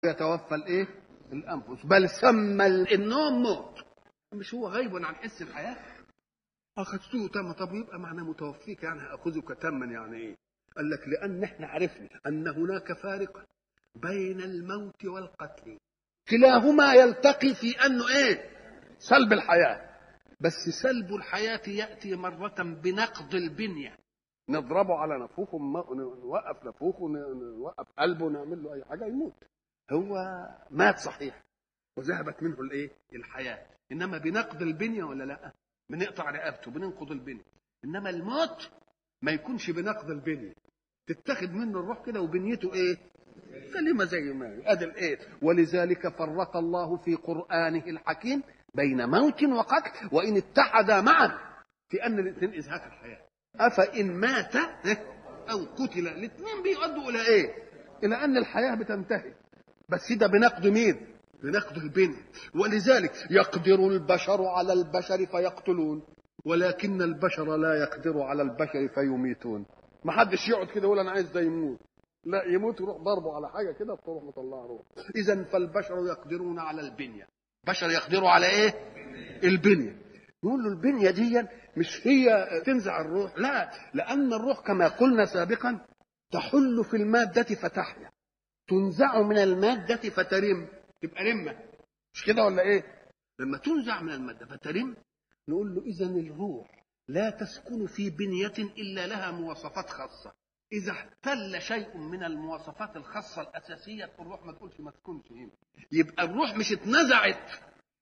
يتوفى الايه الانفس بل سمى النوم موت مش هو غيب عن حس الحياه اخذته تم طب يبقى معنى متوفيك يعني هاخذك تما يعني ايه قال لك لان احنا عرفنا ان هناك فارقا بين الموت والقتل كلاهما يلتقي في انه ايه سلب الحياه بس سلب الحياه ياتي مره بنقض البنيه نضربه على نفوخه نوقف نفوخه نوقف قلبه نعمل له اي حاجه يموت هو مات صحيح وذهبت منه الايه الحياه انما بنقض البنيه ولا لا بنقطع رقبته بننقض البنيه انما الموت ما يكونش بنقض البنيه تتخذ منه الروح كده وبنيته ايه سليمه زي ما هي ادي الايه ولذلك فرق الله في قرانه الحكيم بين موت وقتل وان اتحدا معا في ان الاثنين ازهاق الحياه افان مات او قتل الاثنين بيؤدوا الى ايه الى ان الحياه بتنتهي بس ده بنقد مين بنقد البنية ولذلك يقدر البشر على البشر فيقتلون ولكن البشر لا يقدر على البشر فيميتون ما حدش يقعد كده يقول انا عايز ده يموت لا يموت يروح ضربه على حاجه كده تروح مطلعه روح اذا فالبشر يقدرون على البنيه بشر يقدروا على ايه البنيه نقول له البنيه دي مش هي تنزع الروح لا لان الروح كما قلنا سابقا تحل في الماده فتحيا تنزع من الماده فترم تبقى رمه مش كده ولا ايه لما تنزع من الماده فترم نقول له اذا الروح لا تسكن في بنيه الا لها مواصفات خاصه اذا احتل شيء من المواصفات الخاصه الاساسيه الروح ما تقولش ما تكونش هنا يبقى الروح مش اتنزعت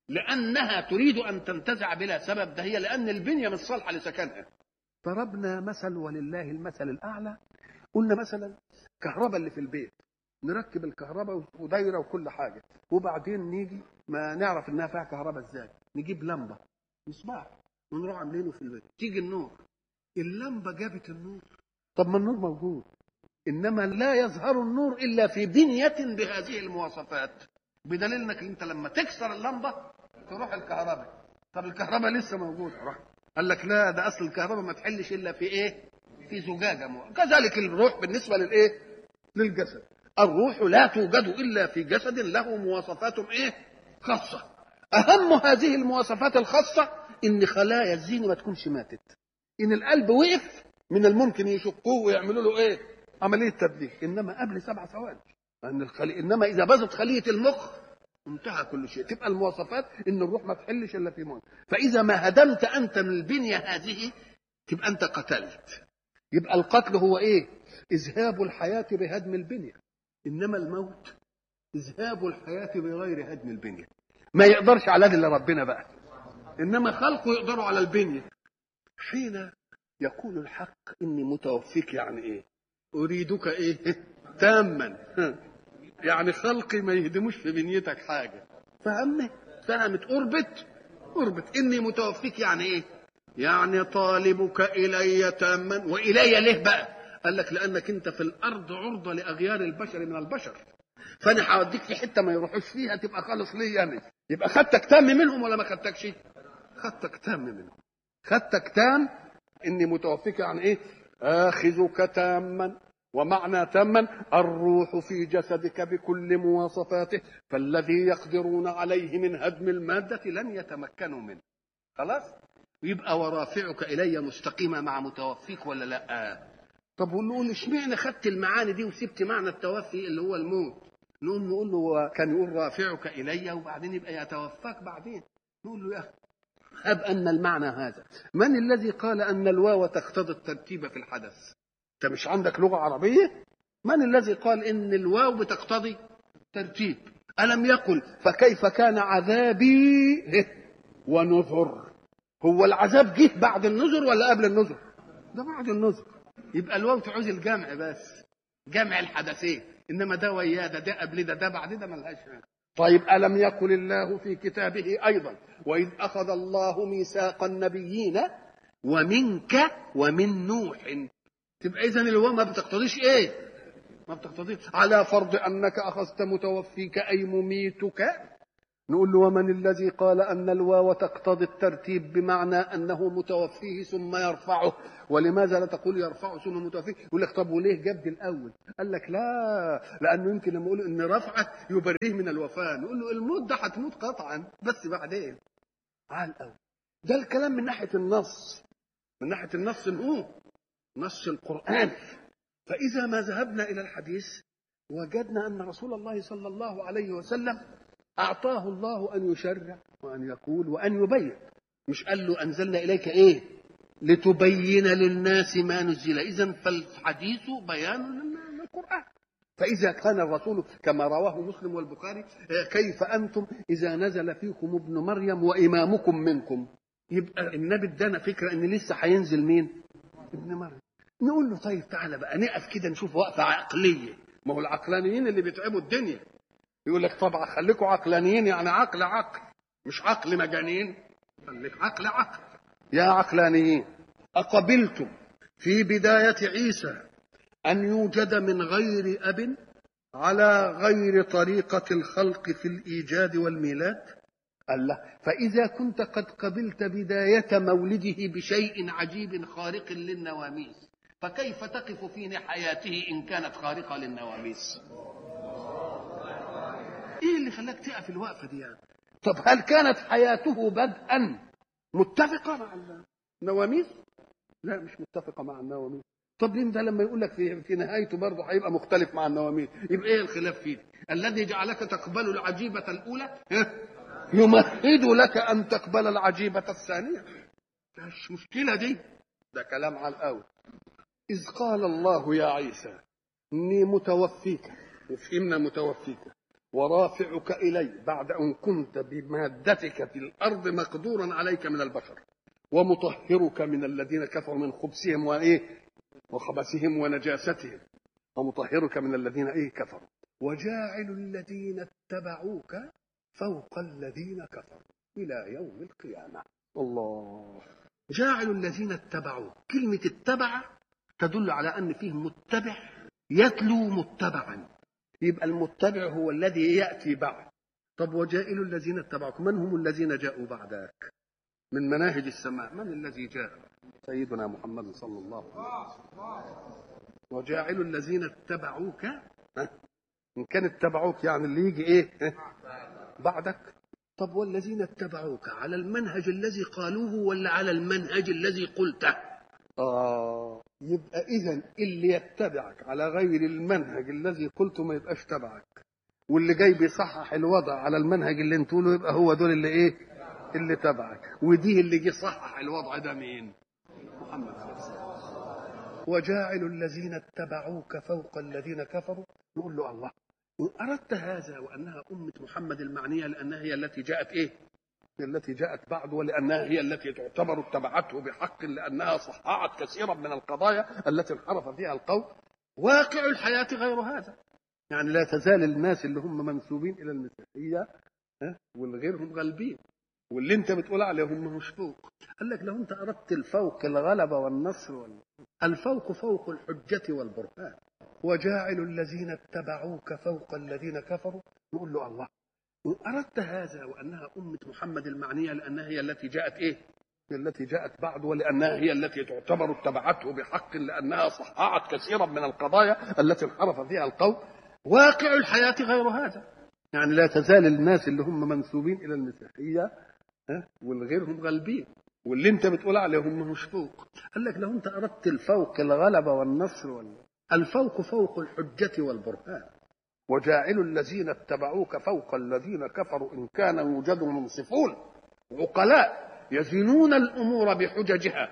لانها تريد ان تنتزع بلا سبب ده هي لان البنيه مش صالحه لسكنها ضربنا مثل ولله المثل الاعلى قلنا مثلا الكهرباء اللي في البيت نركب الكهرباء ودايره وكل حاجه وبعدين نيجي ما نعرف انها فيها كهرباء ازاي نجيب لمبه مصباح ونروح عاملينه في البيت تيجي النور اللمبه جابت النور طب ما النور موجود انما لا يظهر النور الا في بنيه بهذه المواصفات بدليل انك انت لما تكسر اللمبه تروح الكهرباء طب الكهرباء لسه موجوده روح قال لك لا ده اصل الكهرباء ما تحلش الا في ايه في زجاجه مو. كذلك الروح بالنسبه للايه للجسد الروح لا توجد الا في جسد له مواصفات ايه خاصه اهم هذه المواصفات الخاصه ان خلايا الزين ما تكونش ماتت ان القلب وقف من الممكن يشقوه ويعملوا له ايه عمليه تبديل انما قبل سبع ثواني ان الخلي... انما اذا باظت خليه المخ انتهى كل شيء تبقى المواصفات ان الروح ما تحلش الا في موت فاذا ما هدمت انت من البنيه هذه تبقى انت قتلت يبقى القتل هو ايه اذهاب الحياه بهدم البنيه انما الموت اذهاب الحياه بغير هدم البنيه ما يقدرش على ده الا ربنا بقى انما خلقه يقدروا على البنيه حين يقول الحق اني متوفيك يعني ايه اريدك ايه تاما يعني خلقي ما يهدموش في بنيتك حاجه فهمت فهمت قربت قربت اني متوفيك يعني ايه يعني طالبك الي تاما والي ليه بقى قال لك لانك انت في الارض عرضه لاغيار البشر من البشر فانا هوديك في حته ما يروحوش فيها تبقى خالص لي يعني يبقى خدتك تام منهم ولا ما خدتكش خدتك تام منهم خدتك تام اني متوفيك يعني ايه اخذك تاما ومعنى تاما الروح في جسدك بكل مواصفاته فالذي يقدرون عليه من هدم المادة لن يتمكنوا منه خلاص يبقى ورافعك إلي مستقيمة مع متوفيك ولا لا طب ونقول اشمعنى خدت المعاني دي وسبت معنى التوفي اللي هو الموت نقول نقول له كان يقول رافعك إلي وبعدين يبقى يتوفاك بعدين نقول له يا أخي هب أن المعنى هذا من الذي قال أن الواو تقتضي الترتيب في الحدث انت مش عندك لغه عربيه من الذي قال ان الواو بتقتضي ترتيب الم يقل فكيف كان عذابي ونذر هو العذاب جه بعد النذر ولا قبل النذر ده بعد النذر يبقى الواو تعوز الجمع بس جمع الحدثين انما ده وياه ده ده قبل ده ده بعد ده ملهاش طيب الم يقل الله في كتابه ايضا واذ اخذ الله ميثاق النبيين ومنك ومن نوح تبقى اذا الواو ما بتقتضيش ايه ما بتقتضيش على فرض انك اخذت متوفيك اي مميتك نقول له ومن الذي قال أن الواو تقتضي الترتيب بمعنى أنه متوفيه ثم يرفعه ولماذا لا تقول يرفعه ثم متوفيه يقول لك طب وليه جد الأول قال لك لا لأنه يمكن لما يقول إن رفعه يبريه من الوفاة نقول له الموت ده هتموت قطعا بس بعدين على الأول ده الكلام من ناحية النص من ناحية النص هو نص القرآن فإذا ما ذهبنا إلى الحديث وجدنا أن رسول الله صلى الله عليه وسلم أعطاه الله أن يشرع وأن يقول وأن يبين مش قال له أنزلنا إليك إيه لتبين للناس ما نزل إذا فالحديث بيان للقرآن فإذا كان الرسول كما رواه مسلم والبخاري كيف أنتم إذا نزل فيكم ابن مريم وإمامكم منكم يبقى النبي ادانا فكرة إن لسه هينزل مين ابن مريم نقول له طيب تعالى بقى نقف كده نشوف وقفة عقلية ما هو العقلانيين اللي بيتعبوا الدنيا يقول لك طبعا خليكم عقلانيين يعني عقل عقل مش عقل مجانين خليك عقل عقل يا عقلانيين أقبلتم في بداية عيسى أن يوجد من غير أب على غير طريقة الخلق في الإيجاد والميلاد قال له فإذا كنت قد قبلت بداية مولده بشيء عجيب خارق للنواميس فكيف تقف في حياته إن كانت خارقة للنواميس ايه اللي خلاك تقف الوقفه دي يعني طب هل كانت حياته بدءا متفقه مع النواميس لا مش متفقه مع النواميس طب ليه ده لما يقول لك في, في نهايته برضه هيبقى مختلف مع النواميس يبقى ايه الخلاف فيه الذي جعلك تقبل العجيبه الاولى يمهد لك ان تقبل العجيبه الثانيه مش مشكله دي ده كلام على الاول اذ قال الله يا عيسى اني متوفيك وفهمنا متوفيك ورافعك إلي بعد أن كنت بمادتك في الأرض مقدورا عليك من البشر ومطهرك من الذين كفروا من خبثهم وإيه وخبثهم ونجاستهم ومطهرك من الذين إيه كفروا وجاعل الذين اتبعوك فوق الذين كفروا إلى يوم القيامة الله جاعل الذين اتبعوك كلمة اتبع تدل على أن فيه متبع يتلو متبعا يبقى المتبع هو الذي ياتي بعد طب وجائل الذين اتبعوك من هم الذين جاءوا بعدك من مناهج السماء من الذي جاء سيدنا محمد صلى الله عليه وسلم وجاعل الذين اتبعوك ان كان اتبعوك يعني اللي يجي ايه بعدك طب والذين اتبعوك على المنهج الذي قالوه ولا على المنهج الذي قلته آه يبقى إذا اللي يتبعك على غير المنهج الذي قلته ما يبقاش تبعك واللي جاي بيصحح الوضع على المنهج اللي انتوا له يبقى هو دول اللي ايه؟ اللي تبعك ودي اللي جه صحح الوضع ده مين؟ محمد صلى الله عليه وسلم وجاعل الذين اتبعوك فوق الذين كفروا نقول له الله إن أردت هذا وأنها أمة محمد المعنية لأنها هي التي جاءت إيه؟ التي جاءت بعد ولأنها هي التي تعتبر اتبعته بحق لأنها صححت كثيرا من القضايا التي انحرف فيها القوم واقع الحياة غير هذا يعني لا تزال الناس اللي هم منسوبين إلى المسيحية والغيرهم غالبين واللي انت بتقول عليهم مش فوق قال لك لو انت اردت الفوق الغلبه والنصر وال... الفوق فوق الحجه والبرهان وجاعل الذين اتبعوك فوق الذين كفروا يقول له الله إن أردت هذا وأنها أمة محمد المعنية لأنها هي التي جاءت إيه؟ هي التي جاءت بعد ولأنها هي التي تعتبر اتبعته بحق لأنها صححت كثيرا من القضايا التي انحرف فيها القوم واقع الحياة غير هذا يعني لا تزال الناس اللي هم منسوبين إلى المسيحية والغيرهم غالبين واللي انت بتقول عليهم مش فوق قال لك لو انت اردت الفوق الغلبه والنصر وال... الفوق فوق الحجه والبرهان وجاعل الذين اتبعوك فوق الذين كفروا ان كان يوجد منصفون عقلاء يزنون الامور بحججها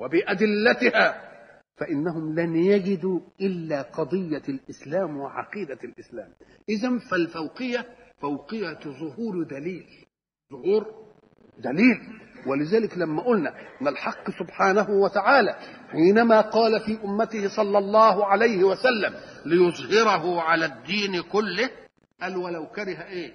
وبادلتها فانهم لن يجدوا الا قضيه الاسلام وعقيده الاسلام اذا فالفوقيه فوقيه ظهور دليل ظهور دليل ولذلك لما قلنا ان الحق سبحانه وتعالى حينما قال في امته صلى الله عليه وسلم ليظهره على الدين كله قال ولو كره ايه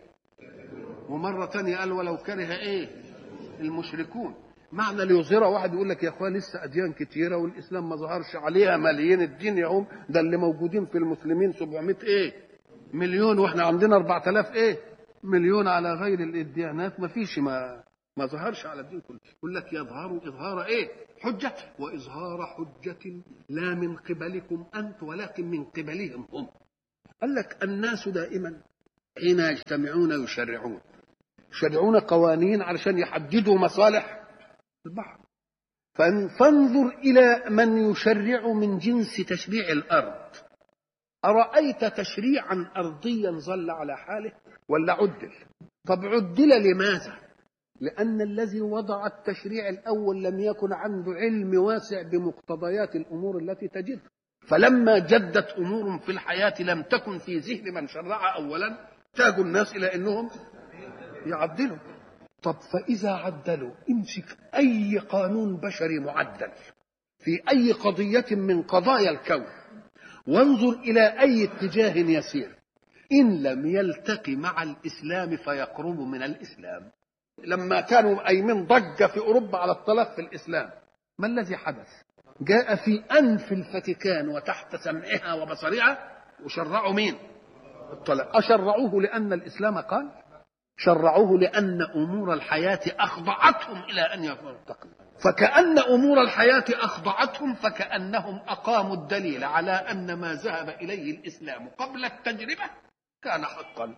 ومرة تانية قال ولو كره ايه المشركون معنى ليظهره واحد يقول لك يا اخوان لسه اديان كتيره والاسلام ما ظهرش عليها ماليين الدين يوم ده اللي موجودين في المسلمين 700 ايه مليون واحنا عندنا 4000 ايه مليون على غير الديانات ما فيش ما ما ظهرش على الدين كله يقول لك يظهر إظهار إيه حجة وإظهار حجة لا من قبلكم أنت ولكن من قبلهم هم قال لك الناس دائما حين يجتمعون يشرعون يشرعون قوانين علشان يحددوا مصالح البعض فانظر إلى من يشرع من جنس تشريع الأرض أرأيت تشريعا أرضيا ظل على حاله ولا عدل طب عدل لماذا لأن الذي وضع التشريع الأول لم يكن عنده علم واسع بمقتضيات الأمور التي تجد فلما جدت أمور في الحياة لم تكن في ذهن من شرع أولا احتاجوا الناس إلى أنهم يعدلوا طب فإذا عدلوا امسك أي قانون بشري معدل في أي قضية من قضايا الكون وانظر إلى أي اتجاه يسير إن لم يلتقي مع الإسلام فيقرب من الإسلام لما كانوا قايمين ضجة في أوروبا على الطلاق في الإسلام ما الذي حدث جاء في أنف الفاتيكان وتحت سمعها وبصرها وشرعوا مين الطلاق أشرعوه لأن الإسلام قال شرعوه لأن أمور الحياة أخضعتهم إلى أن يكونوا فكأن أمور الحياة أخضعتهم فكأنهم أقاموا الدليل على أن ما ذهب إليه الإسلام قبل التجربة كان حقا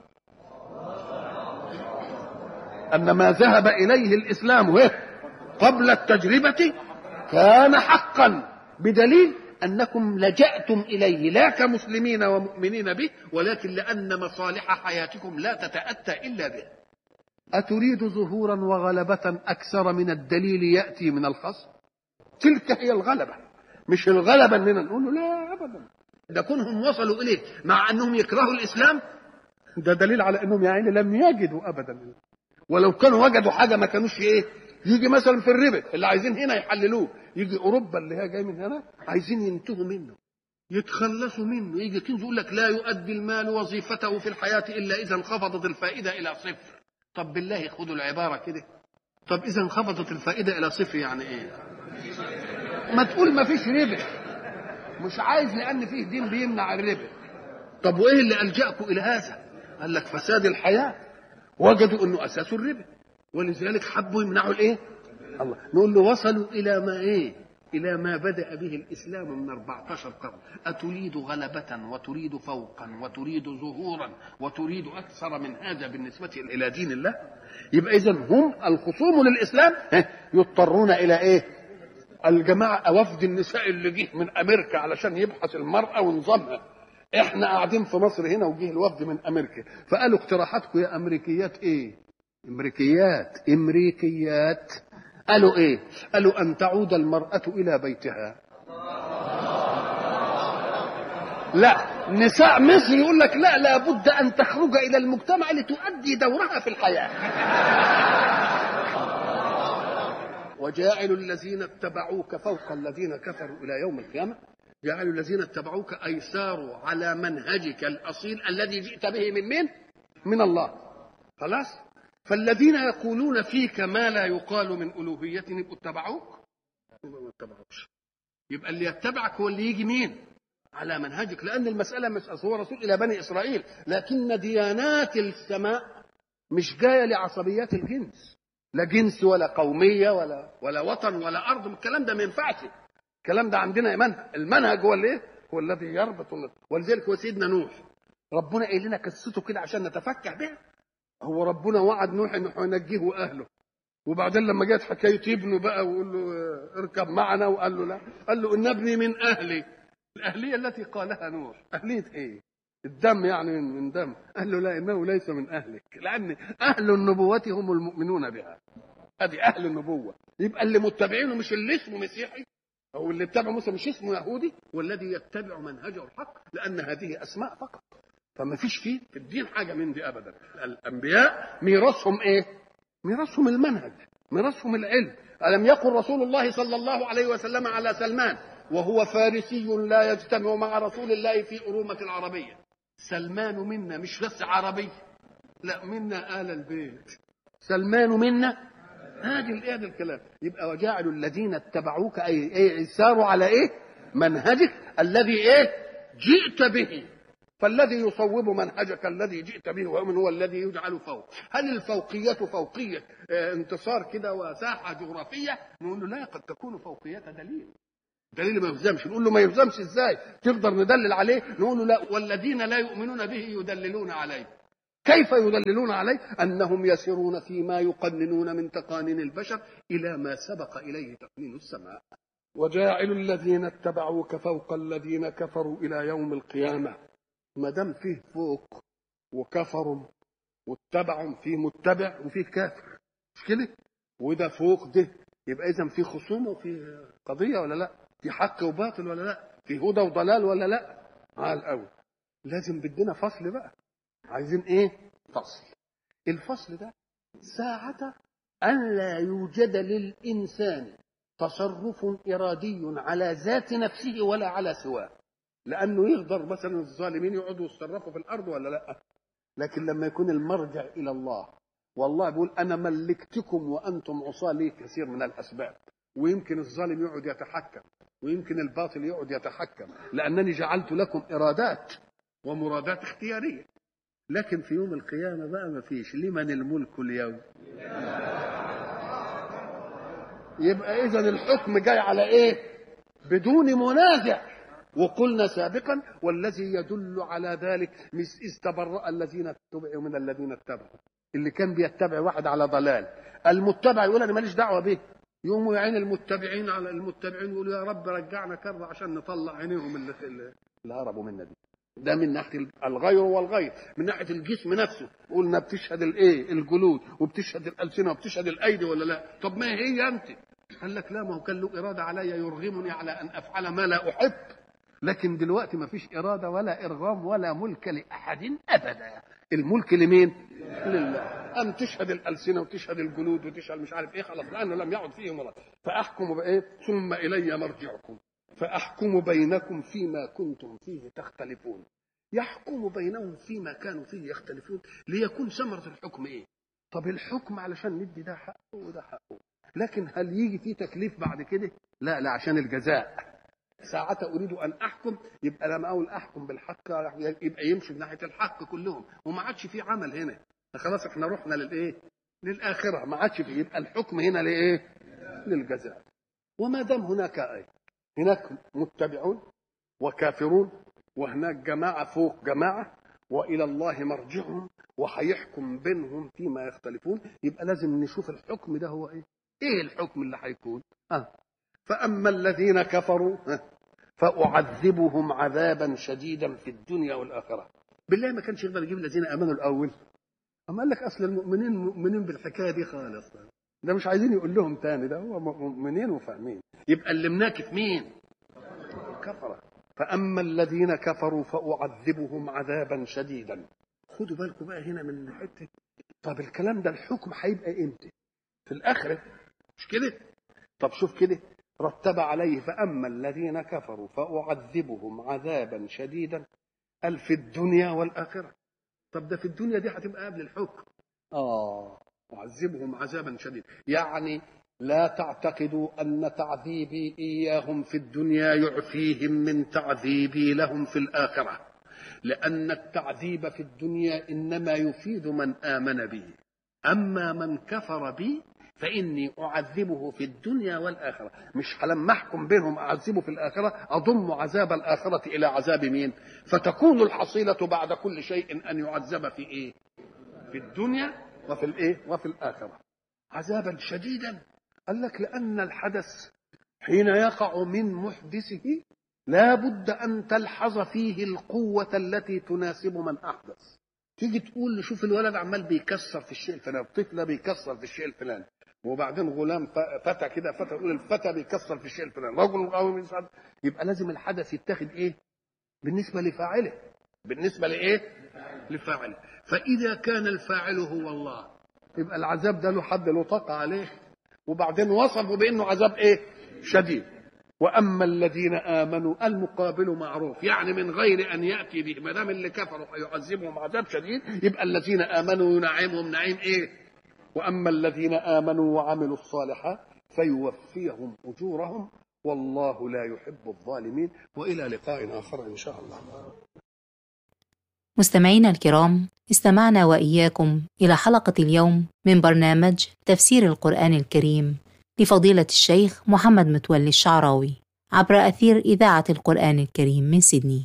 أن ما ذهب إليه الإسلام قبل التجربة كان حقا بدليل أنكم لجأتم إليه لا كمسلمين ومؤمنين به ولكن لأن مصالح حياتكم لا تتأتى إلا به أتريد ظهورا وغلبة أكثر من الدليل يأتي من الخصم تلك هي الغلبة مش الغلبة أننا نقول لا أبدا ده كونهم وصلوا إليه مع أنهم يكرهوا الإسلام ده دليل على أنهم يعني لم يجدوا أبدا ولو كانوا وجدوا حاجة ما كانوش إيه يجي مثلا في الربا اللي عايزين هنا يحللوه يجي اوروبا اللي هي جاي من هنا عايزين ينتهوا منه يتخلصوا منه يجي كنز يقول لك لا يؤدي المال وظيفته في الحياه الا اذا انخفضت الفائده الى صفر طب بالله خدوا العباره كده طب اذا انخفضت الفائده الى صفر يعني ايه ما تقول ما فيش ربا مش عايز لان فيه دين بيمنع الربا طب وايه اللي الجاكم الى هذا قال لك فساد الحياه وجدوا انه اساسه الربا ولذلك حبوا يمنعوا الايه الله نقول له وصلوا الى ما ايه الى ما بدا به الاسلام من 14 قرن اتريد غلبه وتريد فوقا وتريد ظهورا وتريد اكثر من هذا بالنسبه الى دين الله يبقى اذا هم الخصوم للاسلام يضطرون الى ايه الجماعه وفد النساء اللي جه من امريكا علشان يبحث المراه ونظامها احنا قاعدين في مصر هنا وجه الوفد من امريكا فقالوا اقتراحاتكم يا امريكيات ايه امريكيات امريكيات قالوا ايه قالوا ان تعود المراه الى بيتها لا نساء مصر يقول لك لا لابد ان تخرج الى المجتمع لتؤدي دورها في الحياه وجاعل الذين اتبعوك فوق الذين كفروا الى يوم القيامه جعلوا الذين اتبعوك اي ساروا على منهجك الاصيل الذي جئت به من مين من الله خلاص فالذين يقولون فيك ما لا يقال من ألوهية يبقوا اتبعوك يبقوا ما اتبعوكش يبقى اللي يتبعك هو اللي يجي مين على منهجك لأن المسألة مش هو رسول إلى بني إسرائيل لكن ديانات السماء مش جاية لعصبيات الجنس لا جنس ولا قومية ولا ولا وطن ولا أرض الكلام ده ما ينفعش الكلام ده عندنا منهج المنهج هو اللي هو الذي يربط ولذلك هو سيدنا نوح ربنا قايل لنا قصته كده عشان نتفكه بها هو ربنا وعد نوح انه هينجيه واهله وبعدين لما جت حكايه ابنه بقى ويقول له اركب معنا وقال له لا قال له ان ابني من اهلي الاهليه التي قالها نوح اهليه ايه الدم يعني من, من دم قال له لا انه ليس من اهلك لان اهل النبوه هم المؤمنون بها ادي اهل النبوه يبقى اللي متبعينه مش اللي اسمه مسيحي او اللي اتبع موسى مش اسمه يهودي والذي يتبع منهجه الحق لان هذه اسماء فقط فما فيش فيه في الدين حاجه من دي ابدا الانبياء ميراثهم ايه ميراثهم المنهج ميراثهم العلم الم يقل رسول الله صلى الله عليه وسلم على سلمان وهو فارسي لا يجتمع مع رسول الله في أرومة العربية سلمان منا مش بس عربي لا منا آل البيت سلمان منا هذه هذا الكلام يبقى وجعلوا الذين اتبعوك اي ايه ساروا على ايه منهجك الذي ايه جئت به فالذي يصوب منهجك الذي جئت به ومن هو الذي يجعل فوق هل الفوقية فوقية اه انتصار كده وساحة جغرافية نقول له لا قد تكون فوقية دليل دليل ما يلزمش نقول له ما يلزمش ازاي تقدر ندلل عليه نقول له لا والذين لا يؤمنون به يدللون عليه كيف يدللون عليه انهم يسيرون فيما يقننون من تقانين البشر الى ما سبق اليه تقنين السماء وجاعل الذين اتبعوك فوق الذين كفروا الى يوم القيامه ما دام فيه فوق وكفروا واتبعوا فيه متبع وفيه كافر مش كده وده فوق ده يبقى اذا في خصومه وفي قضيه ولا لا في حق وباطل ولا لا في هدى وضلال ولا لا عال قوي لازم بدنا فصل بقى عايزين ايه فصل الفصل ده ساعة أن لا يوجد للإنسان تصرف إرادي على ذات نفسه ولا على سواه لأنه يقدر مثلا الظالمين يقعدوا يتصرفوا في الأرض ولا لا لكن لما يكون المرجع إلى الله والله بيقول أنا ملكتكم وأنتم عصاة لي كثير من الأسباب ويمكن الظالم يقعد يتحكم ويمكن الباطل يقعد يتحكم لأنني جعلت لكم إرادات ومرادات اختيارية لكن في يوم القيامة بقى ما فيش لمن الملك اليوم يبقى إذا الحكم جاي على إيه بدون منازع وقلنا سابقا والذي يدل على ذلك إذ تبرأ الذين اتبعوا من الذين اتبعوا اللي كان بيتبع واحد على ضلال المتبع يقول انا ماليش دعوه به يقوموا يعين المتبعين على المتبعين يقولوا يا رب رجعنا كره عشان نطلع عينيهم اللي, اللي هربوا منا دي ده من ناحيه الغير والغير من ناحيه الجسم نفسه قلنا بتشهد الايه الجلود وبتشهد الالسنه وبتشهد الايدي ولا لا طب ما هي انت قال لك لا ما هو كان له اراده علي يرغمني على ان افعل ما لا احب لكن دلوقتي ما فيش اراده ولا ارغام ولا ملك لاحد ابدا الملك لمين لله أم تشهد الألسنة وتشهد الجلود وتشهد مش عارف إيه خلاص لأنه لم يعد فيه مرض فأحكم بإيه ثم إلي مرجعكم فأحكم بينكم فيما كنتم فيه تختلفون يحكم بينهم فيما كانوا فيه يختلفون ليكون ثمرة الحكم إيه طب الحكم علشان ندي ده حقه وده حقه لكن هل يجي فيه تكليف بعد كده لا لا عشان الجزاء ساعة أريد أن أحكم يبقى لما أقول أحكم بالحق يبقى يمشي من ناحية الحق كلهم وما عادش في عمل هنا خلاص احنا رحنا للإيه؟ للآخرة ما عادش في يبقى الحكم هنا لإيه؟ للجزاء وما دام هناك أي هناك متبعون وكافرون وهناك جماعة فوق جماعة وإلى الله مرجعهم وهيحكم بينهم فيما يختلفون يبقى لازم نشوف الحكم ده هو إيه؟ إيه الحكم اللي هيكون؟ آه. فأما الذين كفروا فأعذبهم عذابا شديدا في الدنيا والآخرة بالله ما كانش يقدر يجيب الذين آمنوا الأول أما قال لك أصل المؤمنين مؤمنين بالحكاية دي خالص ده مش عايزين يقول لهم تاني ده هو مؤمنين وفاهمين يبقى اللي مناكف مين كفرة فأما الذين كفروا فأعذبهم عذابا شديدا خدوا بالكم بقى هنا من حتة طب الكلام ده الحكم هيبقى امتى في الآخرة مش كده طب شوف كده رتب عليه فأما الذين كفروا فأعذبهم عذابا شديدا قال في الدنيا والآخرة طب ده في الدنيا دي هتبقى قبل الحكم آه أعذبهم عذابا شديدا يعني لا تعتقدوا أن تعذيبي إياهم في الدنيا يعفيهم من تعذيبي لهم في الآخرة لأن التعذيب في الدنيا إنما يفيد من آمن بي أما من كفر بي فإني أعذبه في الدنيا والآخرة مش لما أحكم بينهم أعذبه في الآخرة أضم عذاب الآخرة إلى عذاب مين فتكون الحصيلة بعد كل شيء أن يعذب في إيه في الدنيا وفي الإيه وفي الآخرة عذابا شديدا قال لك لأن الحدث حين يقع من محدثه لا بد أن تلحظ فيه القوة التي تناسب من أحدث تيجي تقول شوف الولد عمال بيكسر في الشيء الفلاني الطفل بيكسر في الشيء الفلاني وبعدين غلام فتى كده فتى يقول الفتى بيكسر في الشيء الفلاني رجل قوي يسعد يبقى لازم الحدث يتاخد ايه بالنسبه لفاعله بالنسبه لايه لفاعله فاذا كان الفاعل هو الله يبقى العذاب ده له حد له طاقه عليه وبعدين وصفوا بانه عذاب ايه شديد واما الذين امنوا المقابل معروف يعني من غير ان ياتي به ما دام اللي كفروا هيعذبهم عذاب شديد يبقى الذين امنوا ينعمهم نعيم ايه واما الذين امنوا وعملوا الصالحات فيوفيهم اجورهم والله لا يحب الظالمين والى لقاء اخر ان شاء الله مستمعينا الكرام استمعنا وإياكم إلى حلقة اليوم من برنامج تفسير القرآن الكريم لفضيلة الشيخ محمد متولي الشعراوي عبر أثير إذاعة القرآن الكريم من سيدني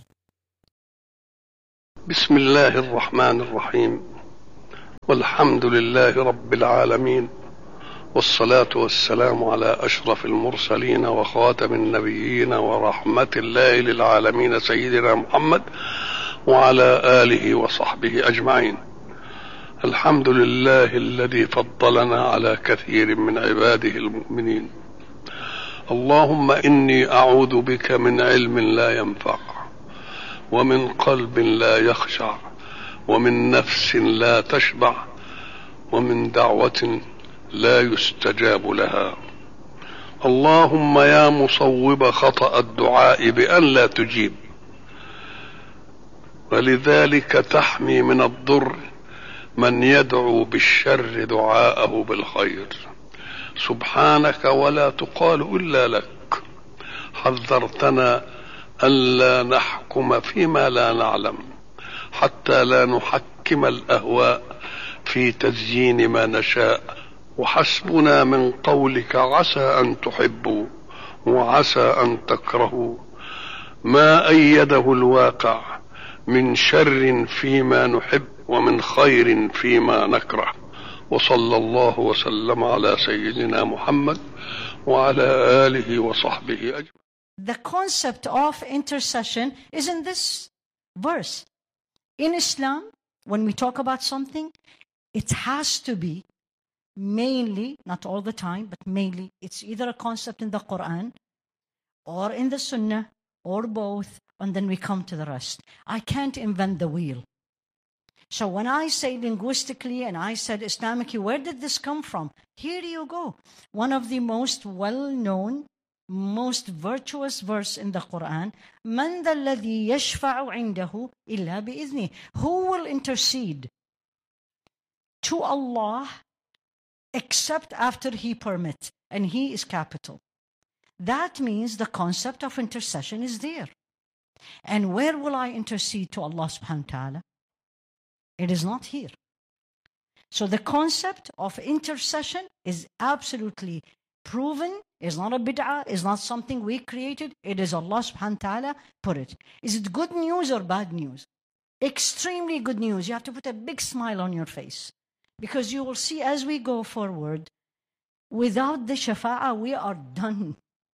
بسم الله الرحمن الرحيم والحمد لله رب العالمين والصلاة والسلام على أشرف المرسلين وخاتم النبيين ورحمة الله للعالمين سيدنا محمد وعلى آله وصحبه أجمعين الحمد لله الذي فضلنا على كثير من عباده المؤمنين اللهم إني أعوذ بك من علم لا ينفع ومن قلب لا يخشع ومن نفس لا تشبع ومن دعوة لا يستجاب لها اللهم يا مصوب خطأ الدعاء بأن لا تجيب ولذلك تحمي من الضر من يدعو بالشر دعاءه بالخير سبحانك ولا تقال الا لك حذرتنا الا نحكم فيما لا نعلم حتى لا نحكم الاهواء في تزيين ما نشاء وحسبنا من قولك عسى ان تحبوا وعسى ان تكرهوا ما ايده الواقع من شر فيما نحب ومن خير فيما نكره وصلى الله وسلم على سيدنا محمد وعلى آله وصحبه أجمعين The concept of intercession is in this verse. In Islam, when we talk about something, it has to be mainly, not all the time, but mainly, it's either a concept in the Quran or in the Sunnah or both and then we come to the rest. I can't invent the wheel. So when I say linguistically and I said Islamically, where did this come from? Here you go. One of the most well-known, most virtuous verse in the Quran, من ذا الذي يشفع عنده إلا بإذنه. Who will intercede to Allah except after He permits? And He is capital. That means the concept of intercession is there. And where will I intercede to Allah subhanahu wa ta'ala? It is not here. So the concept of intercession is absolutely proven, is not a bid'ah, is not something we created. It is Allah subhanahu wa ta'ala put it. Is it good news or bad news? Extremely good news. You have to put a big smile on your face. Because you will see as we go forward, without the shafa'ah, we are done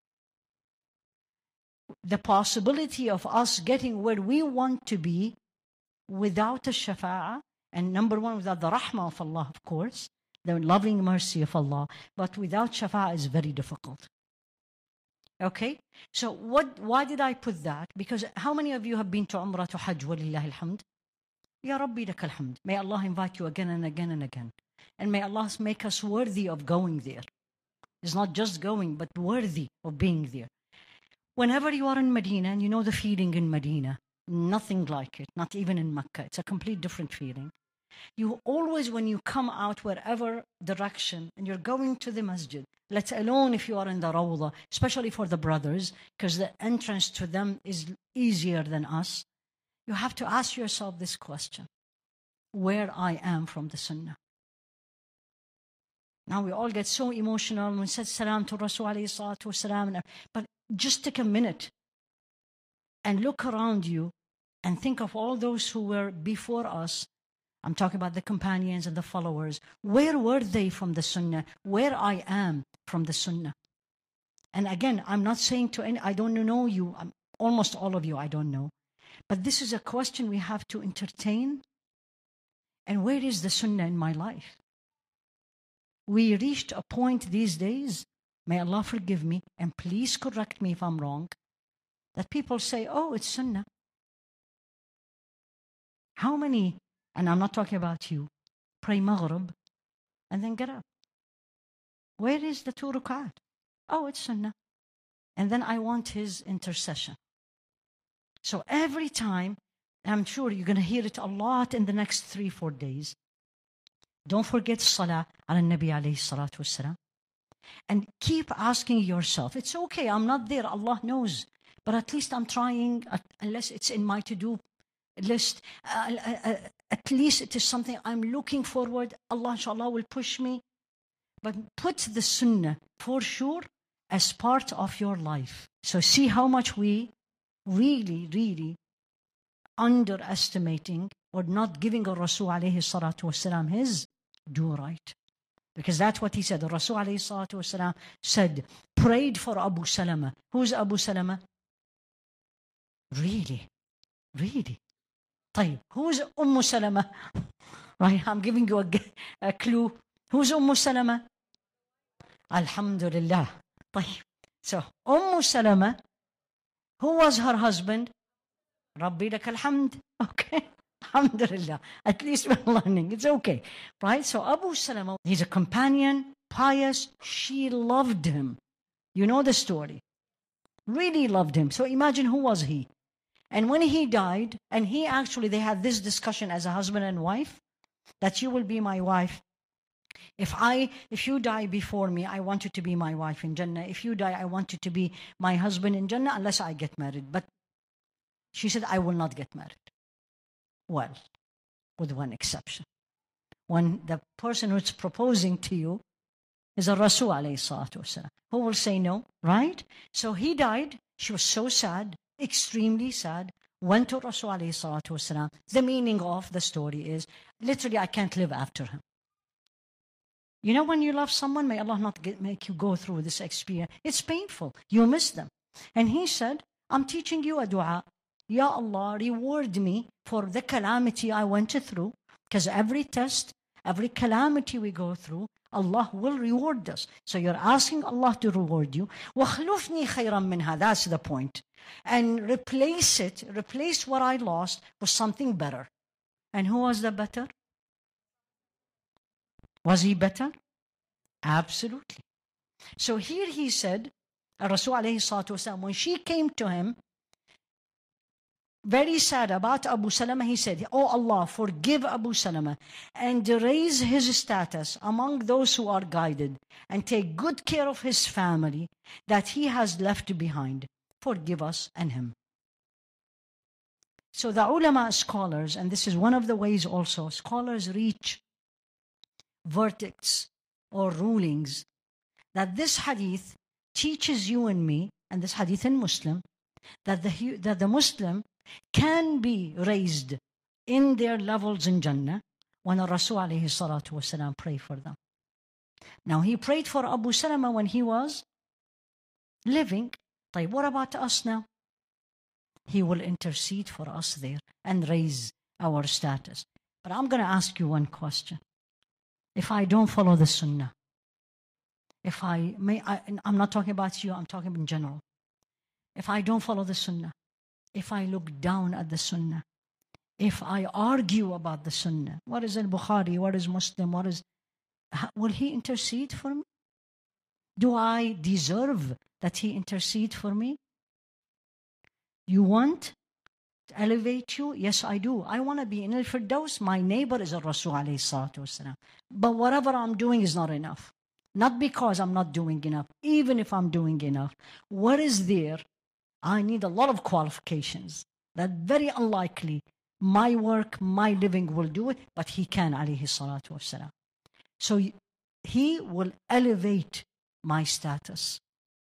the possibility of us getting where we want to be without a shafa'ah, and number one, without the rahmah of Allah, of course, the loving mercy of Allah, but without shafa'ah is very difficult. Okay? So what why did I put that? Because how many of you have been to Umrah to Hajj walillahi alhamd? Ya Rabbi lak alhamd. May Allah invite you again and again and again. And may Allah make us worthy of going there. It's not just going, but worthy of being there. Whenever you are in Medina and you know the feeling in Medina, nothing like it, not even in Mecca. It's a complete different feeling. You always, when you come out wherever direction and you're going to the masjid, let alone if you are in the rawdah, especially for the brothers, because the entrance to them is easier than us, you have to ask yourself this question where I am from the sunnah. Now we all get so emotional when we said salam to Rasul alayhi salatu wasalam, but just take a minute and look around you and think of all those who were before us. I'm talking about the companions and the followers. Where were they from the Sunnah? Where I am from the Sunnah? And again, I'm not saying to any, I don't know you, I'm, almost all of you, I don't know. But this is a question we have to entertain. And where is the Sunnah in my life? We reached a point these days may Allah forgive me, and please correct me if I'm wrong, that people say, oh, it's sunnah. How many, and I'm not talking about you, pray maghrib and then get up? Where is the two rukat? Oh, it's sunnah. And then I want his intercession. So every time, I'm sure you're going to hear it a lot in the next three, four days. Don't forget salah ala nabi alayhi salatu wasalam. And keep asking yourself, it's okay, I'm not there, Allah knows. But at least I'm trying, unless it's in my to do list. Uh, uh, uh, at least it is something I'm looking forward. Allah, inshallah, will push me. But put the sunnah for sure as part of your life. So see how much we really, really underestimating or not giving a Rasul alayhi salatu wasalam his due right. Because that's what he said. The Rasul alayhi salatu wasalam said, prayed for Abu Salama. Who's Abu Salama? Really? Really? طيب, who's Umm Salama? Right, I'm giving you a, a clue. Who's Umm Salama? Alhamdulillah. طيب. So, Umm Salama, who was her husband? ربي لك الحمد. Okay. Alhamdulillah. At least we're learning. It's okay. Right? So Abu Salama, he's a companion, pious. She loved him. You know the story. Really loved him. So imagine who was he? And when he died, and he actually, they had this discussion as a husband and wife, that you will be my wife. If I, if you die before me, I want you to be my wife in Jannah. If you die, I want you to be my husband in Jannah, unless I get married. But she said, I will not get married. Well, with one exception. When the person who's proposing to you is a Rasul alayhi salatu wasalam, who will say no, right? So he died. She was so sad, extremely sad. Went to Rasul alayhi salatu wasalam. The meaning of the story is literally, I can't live after him. You know, when you love someone, may Allah not get, make you go through this experience. It's painful. You miss them. And he said, I'm teaching you a dua. Ya Allah, reward me for the calamity I went through. Because every test, every calamity we go through, Allah will reward us. So you're asking Allah to reward you. وَخْلُفْنِي خَيْرًا مِنْهَا That's the point. And replace it, replace what I lost with something better. And who was the better? Was he better? Absolutely. So here he said, Rasul alayhi salatu wasalam, when she came to him, very sad about Abu Salama, he said, Oh Allah, forgive Abu Salama and raise his status among those who are guided and take good care of his family that he has left behind. Forgive us and him. So the ulama scholars, and this is one of the ways also, scholars reach verdicts or rulings that this hadith teaches you and me, and this hadith in Muslim, that the, that the Muslim can be raised in their levels in Jannah when Rasul alayhi salatu wasalam prayed for them. Now he prayed for Abu Salama when he was living. طيب, what about us now? He will intercede for us there and raise our status. But I'm going to ask you one question. If I don't follow the Sunnah, if I may, I, I'm not talking about you, I'm talking in general. If I don't follow the Sunnah, if I look down at the Sunnah, if I argue about the Sunnah, what is Al Bukhari, what is Muslim, what is, will he intercede for me? Do I deserve that he intercede for me? You want to elevate you? Yes, I do. I want to be in Al Firdaus. My neighbor is a Rasul alayhi salatu wasalam. But whatever I'm doing is not enough. Not because I'm not doing enough, even if I'm doing enough. What is there I need a lot of qualifications that very unlikely my work, my living will do it, but he can, alayhi salatu wasalam. So he will elevate my status.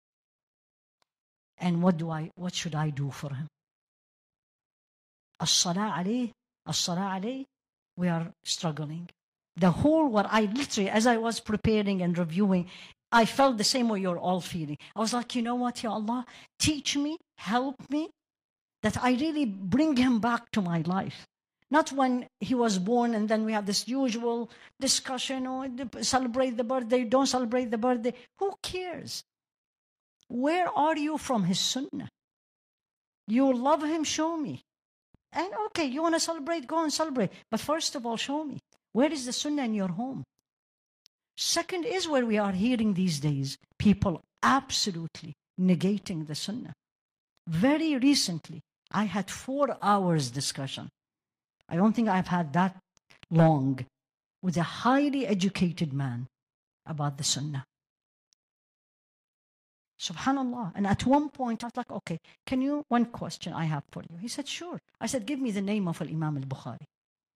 And what do I, what should I do for him? As-salah alayh, as-salah alayh, we are struggling. The whole, what I literally, as I was preparing and reviewing, I felt the same way you're all feeling. I was like, you know what, Ya Allah, teach me, help me, that I really bring him back to my life. Not when he was born and then we have this usual discussion or oh, celebrate the birthday, don't celebrate the birthday. Who cares? Where are you from his sunnah? You love him, show me. And okay, you want to celebrate, go and celebrate. But first of all, show me. Where is the sunnah in your home? Second is where we are hearing these days people absolutely negating the Sunnah. Very recently, I had four hours discussion. I don't think I've had that long with a highly educated man about the Sunnah. Subhanallah. And at one point, I was like, okay, can you, one question I have for you. He said, sure. I said, give me the name of Al Imam al Bukhari.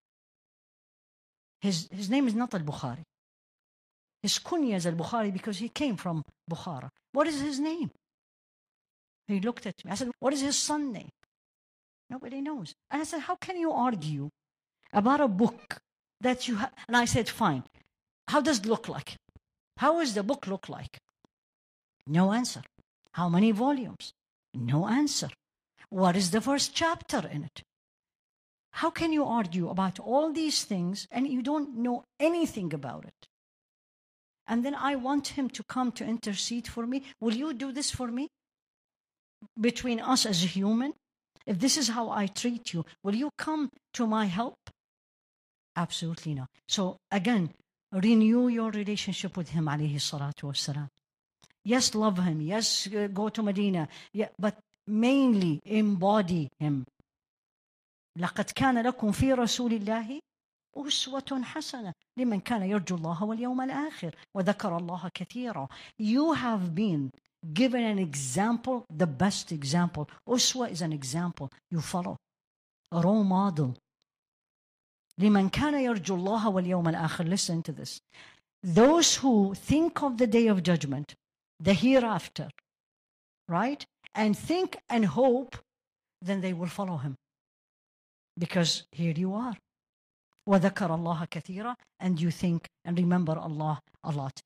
His, his name is not Al Bukhari. His kunya is Al Bukhari because he came from Bukhara. What is his name? He looked at me. I said, what is his son name? Nobody knows. And I said, how can you argue about a book that you have? And I said, fine. How does it look like? How does the book look like? No answer. How many volumes? No answer. What is the first chapter in it? How can you argue about all these things and you don't know anything about it? And then I want him to come to intercede for me. Will you do this for me? Between us as a human? If this is how I treat you, will you come to my help? Absolutely not. So again, renew your relationship with him, alayhi salatu wasalam. Yes, love him. Yes, uh, go to Medina. Yeah, but mainly embody him. لقد كان لكم في رسول الله أسوة حسنة لمن كان يرجو الله واليوم الآخر وذكر الله كثيرا. You have been given an example, the best example. Uswa is an example you follow, a role model. لمن كان يرجو الله واليوم الآخر. Listen to this. Those who think of the day of judgment the hereafter, right? And think and hope, then they will follow him. Because here you are. وذكر الله كثيرا and you think and remember Allah a lot.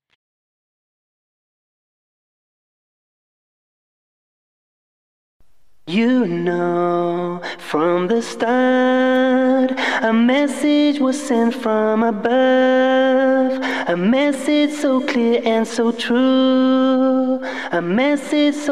You know, from the start, a message was sent from above. A message so clear and so true. A message so